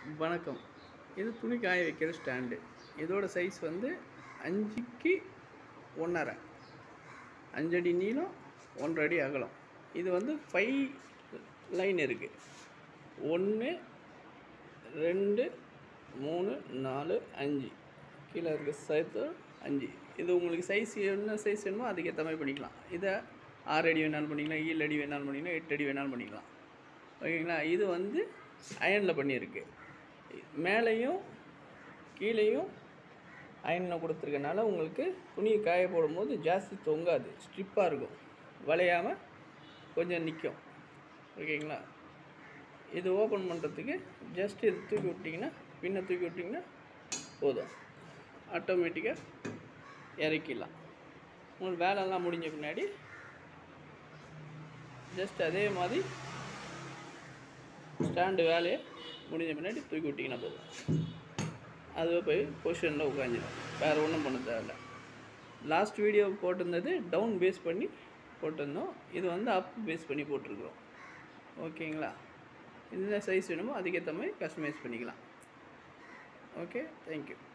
வணக்கம் இது துணி காய வைக்கிற ஸ்டாண்டு இதோட சைஸ் வந்து அஞ்சுக்கு ஒன்றரை அஞ்சடி நீளம் ஒன்றரை அடி அகலம் இது வந்து ஃபைவ் லைன் இருக்குது ஒன்று ரெண்டு மூணு நாலு அஞ்சு கீழே இருக்க சேர்த்து அஞ்சு இது உங்களுக்கு சைஸ் என்ன சைஸ் வேணுமோ அதுக்கேற்ற மாதிரி பண்ணிக்கலாம் இதை ஆறு அடி வேணாலும் பண்ணிக்கலாம் ஏழு அடி வேணாலும் பண்ணிக்கலாம் எட்டு அடி வேணாலும் பண்ணிக்கலாம் ஓகேங்களா இது வந்து அயனில் பண்ணியிருக்கு மேலேயும் கீழேயும் அயனில் கொடுத்துருக்கனால உங்களுக்கு துணியை காய போடும்போது ஜாஸ்தி தொங்காது ஸ்ட்ரிப்பாக இருக்கும் வளையாமல் கொஞ்சம் நிற்கும் ஓகேங்களா இது ஓப்பன் பண்ணுறதுக்கு ஜஸ்ட் இது தூக்கி விட்டிங்கன்னா பின்ன தூக்கி விட்டிங்கன்னா போதும் ஆட்டோமேட்டிக்காக இறக்கிடலாம் உங்களுக்கு வேலைலாம் முடிஞ்ச பின்னாடி ஜஸ்ட் அதே மாதிரி ஸ்டாண்டு வேலையை முடிஞ்ச பின்னாடி தூக்கி விட்டிங்கன்னா போதும் அதுவே போய் பொசிஷனில் உட்காந்துடும் வேறு ஒன்றும் பண்ண தேவையில்ல லாஸ்ட் வீடியோ போட்டிருந்தது டவுன் பேஸ் பண்ணி போட்டிருந்தோம் இது வந்து அப் பேஸ் பண்ணி போட்டிருக்கிறோம் ஓகேங்களா என்ன சைஸ் வேணுமோ அதுக்கேற்ற மாதிரி கஸ்டமைஸ் பண்ணிக்கலாம் ஓகே தேங்க்யூ